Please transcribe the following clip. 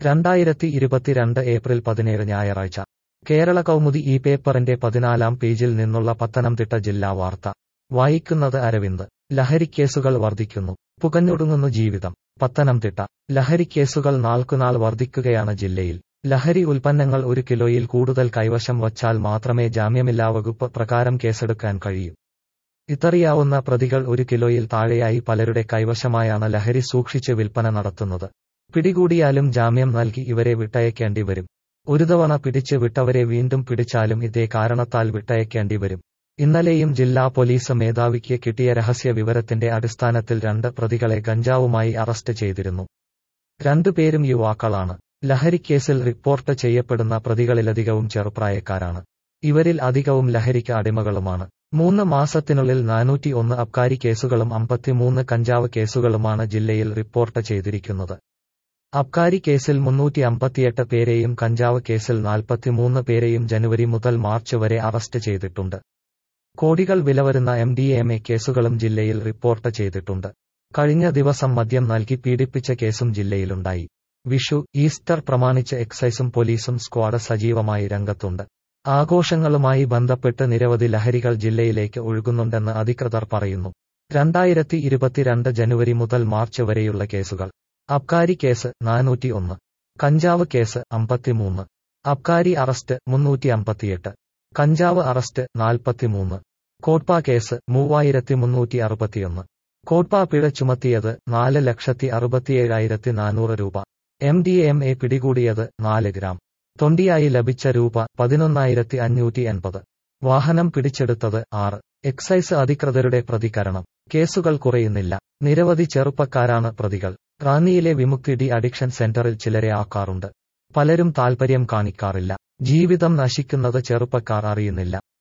രണ്ടായിരത്തി ഇരുപത്തിരണ്ട് ഏപ്രിൽ പതിനേഴ് ഞായറാഴ്ച കേരള കൗമുദി ഈ പേപ്പറിന്റെ പതിനാലാം പേജിൽ നിന്നുള്ള പത്തനംതിട്ട ജില്ലാ വാർത്ത വായിക്കുന്നത് അരവിന്ദ് ലഹരിക്കേസുകൾ വർദ്ധിക്കുന്നു പുകഞ്ഞൊടുങ്ങുന്നു ജീവിതം പത്തനംതിട്ട ലഹരിക്കേസുകൾ നാൾക്കുനാൾ വർദ്ധിക്കുകയാണ് ജില്ലയിൽ ലഹരി ഉൽപ്പന്നങ്ങൾ ഒരു കിലോയിൽ കൂടുതൽ കൈവശം വച്ചാൽ മാത്രമേ ജാമ്യമില്ലാ വകുപ്പ് പ്രകാരം കേസെടുക്കാൻ കഴിയൂ ഇതറിയാവുന്ന പ്രതികൾ ഒരു കിലോയിൽ താഴെയായി പലരുടെ കൈവശമായാണ് ലഹരി സൂക്ഷിച്ച് വിൽപ്പന നടത്തുന്നത് പിടികൂടിയാലും ജാമ്യം നൽകി ഇവരെ വിട്ടയക്കേണ്ടി വരും ഒരു തവണ പിടിച്ച് വിട്ടവരെ വീണ്ടും പിടിച്ചാലും ഇതേ കാരണത്താൽ വിട്ടയക്കേണ്ടി വരും ഇന്നലെയും ജില്ലാ പോലീസ് മേധാവിക്ക് കിട്ടിയ രഹസ്യ വിവരത്തിന്റെ അടിസ്ഥാനത്തിൽ രണ്ട് പ്രതികളെ ഗഞ്ചാവുമായി അറസ്റ്റ് ചെയ്തിരുന്നു രണ്ടുപേരും യുവാക്കളാണ് ലഹരിക്കേസിൽ റിപ്പോർട്ട് ചെയ്യപ്പെടുന്ന പ്രതികളിലധികവും ചെറുപ്രായക്കാരാണ് ഇവരിൽ അധികവും ലഹരിക്ക് അടിമകളുമാണ് മൂന്ന് മാസത്തിനുള്ളിൽ നാനൂറ്റി ഒന്ന് അബ്കാരി കേസുകളും അമ്പത്തിമൂന്ന് കഞ്ചാവ് കേസുകളുമാണ് ജില്ലയിൽ റിപ്പോർട്ട് ചെയ്തിരിക്കുന്നത് അബ്കാരി കേസിൽ മുന്നൂറ്റി അമ്പത്തിയെട്ട് പേരെയും കഞ്ചാവ് കേസിൽ നാൽപ്പത്തിമൂന്ന് പേരെയും ജനുവരി മുതൽ മാർച്ച് വരെ അറസ്റ്റ് ചെയ്തിട്ടുണ്ട് കോടികൾ വില വരുന്ന എം ഡി എം എ കേസുകളും ജില്ലയിൽ റിപ്പോർട്ട് ചെയ്തിട്ടുണ്ട് കഴിഞ്ഞ ദിവസം മദ്യം നൽകി പീഡിപ്പിച്ച കേസും ജില്ലയിലുണ്ടായി വിഷു ഈസ്റ്റർ പ്രമാണിച്ച് എക്സൈസും പോലീസും സ്ക്വാഡ് സജീവമായി രംഗത്തുണ്ട് ആഘോഷങ്ങളുമായി ബന്ധപ്പെട്ട് നിരവധി ലഹരികൾ ജില്ലയിലേക്ക് ഒഴുകുന്നുണ്ടെന്ന് അധികൃതർ പറയുന്നു രണ്ടായിരത്തി ഇരുപത്തിരണ്ട് ജനുവരി മുതൽ മാർച്ച് വരെയുള്ള കേസുകൾ അബ്കാരി കേസ് നാനൂറ്റി ഒന്ന് കഞ്ചാവ് കേസ് അമ്പത്തിമൂന്ന് അബ്കാരി അറസ്റ്റ് മുന്നൂറ്റി അമ്പത്തിയെട്ട് കഞ്ചാവ് അറസ്റ്റ് നാൽപ്പത്തിമൂന്ന് കോട്ട്പ കേസ് മൂവായിരത്തി മുന്നൂറ്റി അറുപത്തിയൊന്ന് കോട്ട്പ പിഴ ചുമത്തിയത് നാല് ലക്ഷത്തി അറുപത്തിയേഴായിരത്തി നാനൂറ് രൂപ എം ഡി എം എ പിടികൂടിയത് നാല് ഗ്രാം തൊണ്ടിയായി ലഭിച്ച രൂപ പതിനൊന്നായിരത്തി അഞ്ഞൂറ്റി എൺപത് വാഹനം പിടിച്ചെടുത്തത് ആറ് എക്സൈസ് അധികൃതരുടെ പ്രതികരണം കേസുകൾ കുറയുന്നില്ല നിരവധി ചെറുപ്പക്കാരാണ് പ്രതികൾ റാന്നിയിലെ വിമുക്തി ഡി അഡിക്ഷൻ സെന്ററിൽ ചിലരെ ആക്കാറുണ്ട് പലരും താൽപര്യം കാണിക്കാറില്ല ജീവിതം നശിക്കുന്നത് ചെറുപ്പക്കാർ അറിയുന്നില്ല